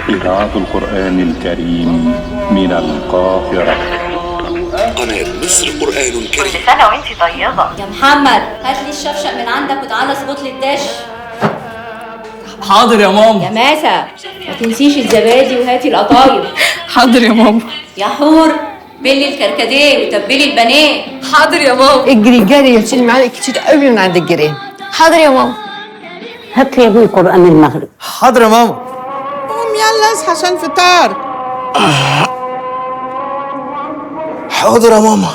إذاعة القرآن الكريم من القاهرة قناة مصر قرآن كل كريم سنة وانت طيبة يا محمد هات لي الشفشق من عندك وتعالى اظبط لي الدش حاضر يا يا ماما ماسة ما تنسيش الزبادي وهاتي القطايف حاضر يا ماما يا حور بلي الكركديه وتبلي البانيه حاضر يا ماما اجري جري شيل معانا كتير قوي من عند الجيران حاضر يا ماما هات لي يا ابني قرآن المغرب حاضر يا ماما قوم يلا اصحى عشان فطار حاضر يا ماما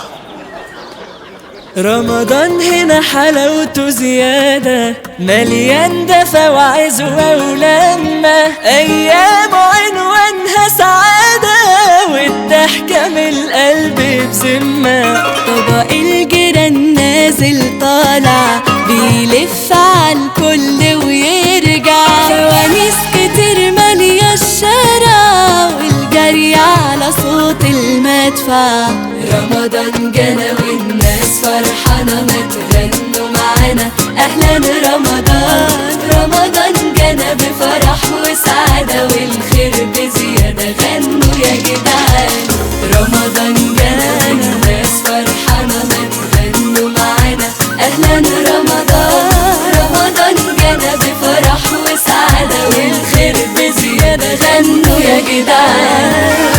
رمضان هنا حلاوته زيادة مليان دفى وعزوة ولمة أيام عنوانها سعادة والضحكة من القلب بذمة طبق الجيران نازل طالع بيلف على الكل ويرجع فوانيس كتير مالية الشارع والجري على صوت المدفع رمضان جانا والناس فرحانة ما تغنوا معانا أهلا رمضان رمضان جانا بفرح وسعادة والخير بزيادة غنوا يا جدعان رمضان جانا الناس فرحانة ما تغنوا معانا أهلا رمضان رمضان جانا بفرح وسعادة والخير بزيادة غنوا يا جدعان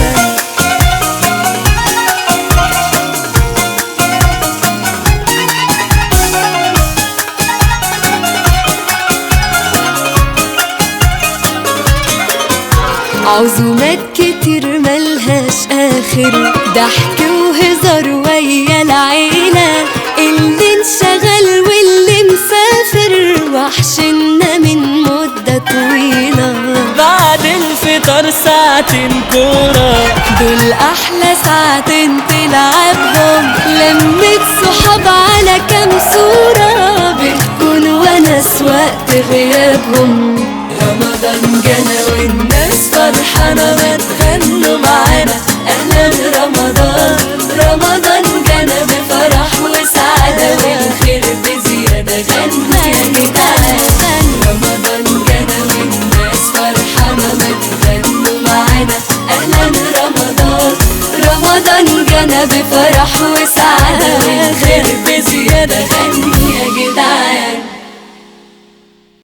عزومات كتير ملهاش آخر ضحك وهزار ويا العيلة اللي انشغل واللي مسافر وحشنا من مدة طويلة بعد الفطار ساعتين كورة دول أحلى ساعتين تلعبهم لمة صحاب على كام صورة بتكون ونس وقت غيابهم رمضان جانا والناس فرحانة ما تغنوا معانا أهلا رمضان رمضان جانا بفرح وسعادة والخير بزيادة غنوا يا جدعان رمضان جانا والناس فرحانة ما تغنوا معانا أهلا رمضان رمضان جانا بفرح وسعادة والخير